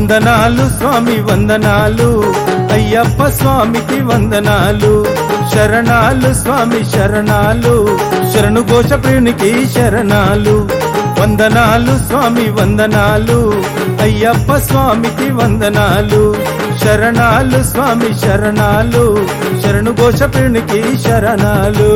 వందనాలు స్వామి వందనాలు అయ్యప్ప స్వామికి వందనాలు శరణాలు స్వామి శరణాలు శరణు ఘోష ప్రియునికి శరణాలు వందనాలు స్వామి వందనాలు అయ్యప్ప స్వామికి వందనాలు శరణాలు స్వామి శరణాలు శరణు ఘోష ప్రియునికి శరణాలు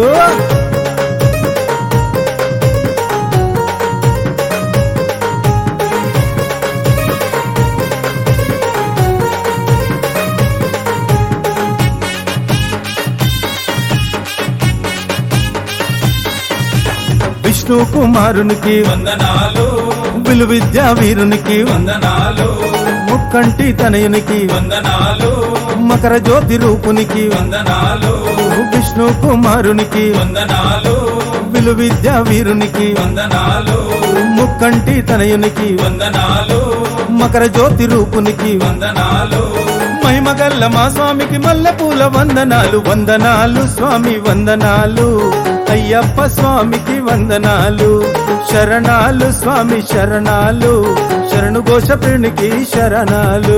విష్ణు కుమారునికి వందనాలు విలు విద్యా వీరునికి వందనాలు ముక్కంటి తనయునికి వందనాలు మకర జ్యోతి రూపునికి వందనాలు విష్ణు కుమారునికి వందనాలు విలు విద్యా వీరునికి వందనాలు ముక్కంటి తనయునికి వందనాలు మకర జ్యోతి రూపునికి వందనాలు మహిమగల్ల మా స్వామికి మల్లెపూల వందనాలు వందనాలు స్వామి వందనాలు అయ్యప్ప స్వామికి వందనాలు శరణాలు స్వామి శరణాలు శరణు ఘోష ప్రియునికి శరణాలు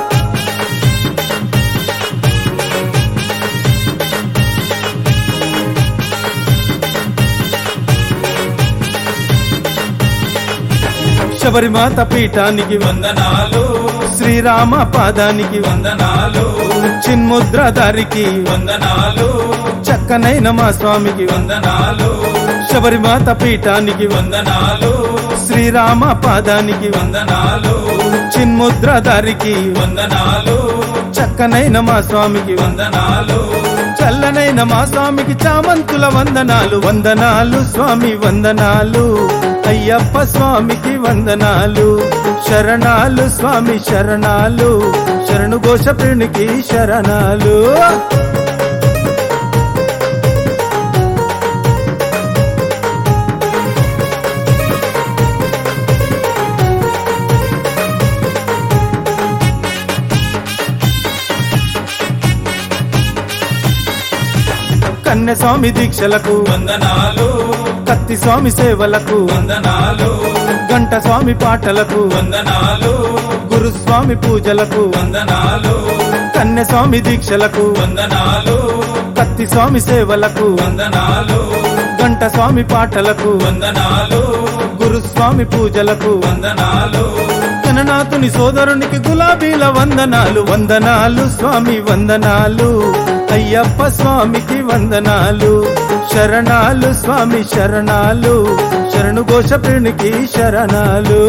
శబరిమాత పీఠానికి వందనాలు శ్రీరామ పాదానికి వందనాలు చిన్ముద్రధారికి వందనాలు చక్కనైన మా స్వామికి వందనాలు శబరిమాత పీఠానికి వందనాలు శ్రీరామ పాదానికి వందనాలు చిన్ముద్రధారికి వందనాలు చక్కనైన మా స్వామికి వందనాలు చల్లనైన మా స్వామికి చామంతుల వందనాలు వందనాలు స్వామి వందనాలు అయ్యప్ప స్వామికి వందనాలు శరణాలు స్వామి శరణాలు శరణు ఘోష ప్రియునికి శరణాలు కన్య స్వామి దీక్షలకు వందనాలు కత్తి స్వామి సేవలకు వందనాలు గంట స్వామి పాటలకు వందనాలు గురుస్వామి పూజలకు వందనాలు కన్య స్వామి దీక్షలకు వందనాలు కత్తి స్వామి సేవలకు వందనాలు గంట స్వామి పాటలకు వందనాలు గురుస్వామి పూజలకు వందనాలు గణనాథుని సోదరునికి గులాబీల వందనాలు వందనాలు స్వామి వందనాలు అయ్యప్ప స్వామికి వందనాలు శరణాలు స్వామి శరణాలు శరణు ఘోష ప్రియునికి శరణాలు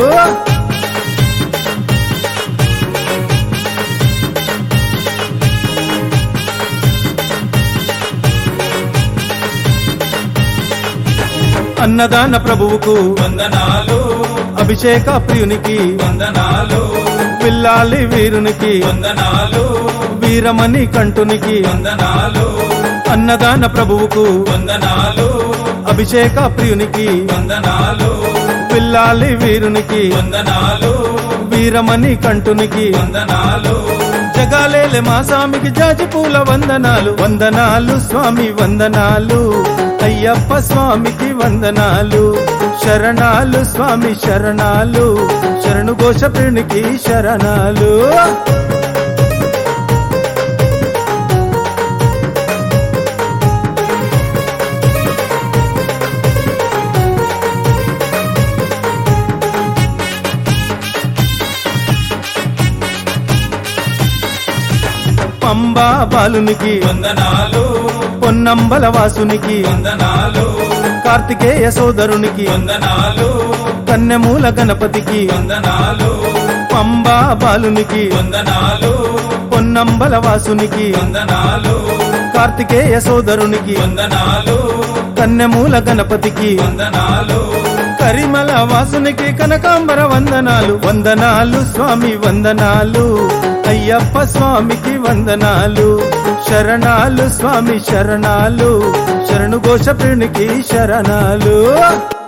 అన్నదాన ప్రభువుకు వందనాలు అభిషేక ప్రియునికి వందనాలు పిల్లాలి వీరునికి వందనాలు వీరమణి కంటునికి వందనాలు అన్నదాన ప్రభువుకు వందనాలు అభిషేక ప్రియునికి వందనాలు పిల్లాలి వీరునికి వందనాలు వీరమణి కంటునికి వందనాలు జగాలేలే మా స్వామికి జాజి పూల వందనాలు వందనాలు స్వామి వందనాలు అయ్యప్ప స్వామికి వందనాలు శరణాలు స్వామి శరణాలు శరణు ఘోష ప్రియునికి శరణాలు పంబా బాలునికి వందనాలు పొన్నంబల వాసునికి వందనాలు కార్తికేయ సోదరునికి వందనాలు కన్నెమూల గణపతికి వందనాలు పంబా బాలునికి వందనాలు పొన్నంబల వాసునికి వందనాలు కార్తికేయ సోదరునికి వందనాలు కన్నెమూల గణపతికి వందనాలు కరిమల వాసునికి కనకాంబర వందనాలు వందనాలు స్వామి వందనాలు అయ్యప్ప స్వామికి వందనాలు శరణాలు స్వామి శరణాలు శరణు ఘోష ప్రియునికి శరణాలు